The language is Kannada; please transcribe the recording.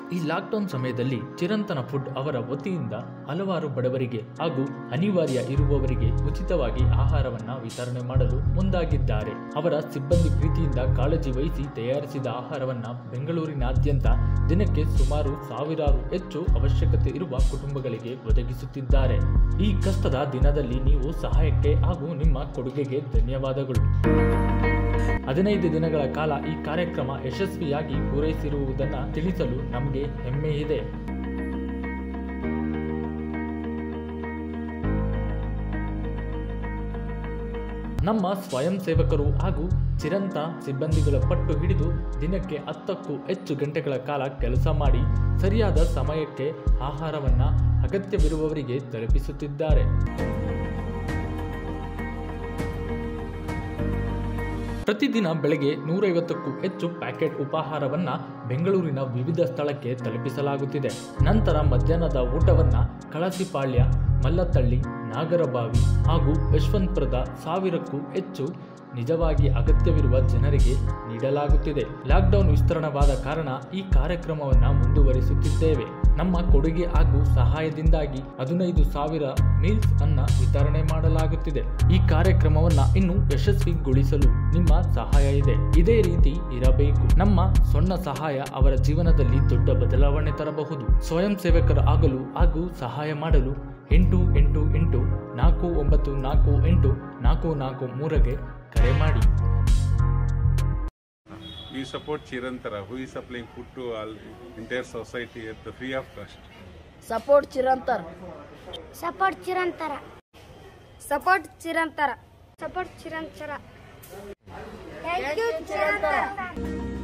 ಈ ಲಾಕ್ಡೌನ್ ಸಮಯದಲ್ಲಿ ಚಿರಂತನ ಫುಡ್ ಅವರ ವತಿಯಿಂದ ಹಲವಾರು ಬಡವರಿಗೆ ಹಾಗೂ ಅನಿವಾರ್ಯ ಇರುವವರಿಗೆ ಉಚಿತವಾಗಿ ಆಹಾರವನ್ನ ವಿತರಣೆ ಮಾಡಲು ಮುಂದಾಗಿದ್ದಾರೆ ಅವರ ಸಿಬ್ಬಂದಿ ಪ್ರೀತಿಯಿಂದ ಕಾಳಜಿ ವಹಿಸಿ ತಯಾರಿಸಿದ ಆಹಾರವನ್ನ ಬೆಂಗಳೂರಿನಾದ್ಯಂತ ದಿನಕ್ಕೆ ಸುಮಾರು ಸಾವಿರಾರು ಹೆಚ್ಚು ಅವಶ್ಯಕತೆ ಇರುವ ಕುಟುಂಬಗಳಿಗೆ ಒದಗಿಸುತ್ತಿದ್ದಾರೆ ಈ ಕಷ್ಟದ ದಿನದಲ್ಲಿ ನೀವು ಸಹಾಯಕ್ಕೆ ಹಾಗೂ ನಿಮ್ಮ ಕೊಡುಗೆಗೆ ಧನ್ಯವಾದಗಳು ಹದಿನೈದು ದಿನಗಳ ಕಾಲ ಈ ಕಾರ್ಯಕ್ರಮ ಯಶಸ್ವಿಯಾಗಿ ಪೂರೈಸಿರುವುದನ್ನು ತಿಳಿಸಲು ನಮಗೆ ಹೆಮ್ಮೆ ಇದೆ ನಮ್ಮ ಸ್ವಯಂ ಸೇವಕರು ಹಾಗೂ ಚಿರಂತ ಸಿಬ್ಬಂದಿಗಳ ಪಟ್ಟು ಹಿಡಿದು ದಿನಕ್ಕೆ ಹತ್ತಕ್ಕೂ ಹೆಚ್ಚು ಗಂಟೆಗಳ ಕಾಲ ಕೆಲಸ ಮಾಡಿ ಸರಿಯಾದ ಸಮಯಕ್ಕೆ ಆಹಾರವನ್ನ ಅಗತ್ಯವಿರುವವರಿಗೆ ತಲುಪಿಸುತ್ತಿದ್ದಾರೆ ಪ್ರತಿದಿನ ಬೆಳಗ್ಗೆ ನೂರೈವತ್ತಕ್ಕೂ ಹೆಚ್ಚು ಪ್ಯಾಕೆಟ್ ಉಪಾಹಾರವನ್ನ ಬೆಂಗಳೂರಿನ ವಿವಿಧ ಸ್ಥಳಕ್ಕೆ ತಲುಪಿಸಲಾಗುತ್ತಿದೆ ನಂತರ ಮಧ್ಯಾಹ್ನದ ಊಟವನ್ನ ಕಳಸಿಪಾಳ್ಯ ಮಲ್ಲತ್ತಳ್ಳಿ ನಾಗರಬಾವಿ ಹಾಗೂ ಯಶವಂತಪುರದ ಸಾವಿರಕ್ಕೂ ಹೆಚ್ಚು ನಿಜವಾಗಿ ಅಗತ್ಯವಿರುವ ಜನರಿಗೆ ನೀಡಲಾಗುತ್ತಿದೆ ಲಾಕ್ಡೌನ್ ವಿಸ್ತರಣವಾದ ಕಾರಣ ಈ ಕಾರ್ಯಕ್ರಮವನ್ನು ಮುಂದುವರಿಸುತ್ತಿದ್ದೇವೆ ನಮ್ಮ ಕೊಡುಗೆ ಹಾಗೂ ಸಹಾಯದಿಂದಾಗಿ ಹದಿನೈದು ಸಾವಿರ ಮೀಲ್ಸ್ ಅನ್ನ ವಿತರಣೆ ಮಾಡಲಾಗುತ್ತಿದೆ ಈ ಕಾರ್ಯಕ್ರಮವನ್ನ ಇನ್ನು ಯಶಸ್ವಿಗೊಳಿಸಲು ನಿಮ್ಮ ಸಹಾಯ ಇದೆ ಇದೇ ರೀತಿ ಇರಬೇಕು ನಮ್ಮ ಸಣ್ಣ ಸಹಾಯ ಅವರ ಜೀವನದಲ್ಲಿ ದೊಡ್ಡ ಬದಲಾವಣೆ ತರಬಹುದು ಸ್ವಯಂ ಸೇವಕರು ಆಗಲು ಹಾಗೂ ಸಹಾಯ ಮಾಡಲು ಎಂಟು ಎಂಟು ಎಂಟು ನಾಲ್ಕು ಒಂಬತ್ತು ನಾಲ್ಕು ಎಂಟು ನಾಲ್ಕು ನಾಲ್ಕು ಮೂರಗೆ ಕರೆ ಮಾಡಿ We support Chirantara, who is supplying food to all entire society at the free of cost. Support Chirantar support Chirantar support Chirantar support Chirantar thank you ಚಿರಂತರ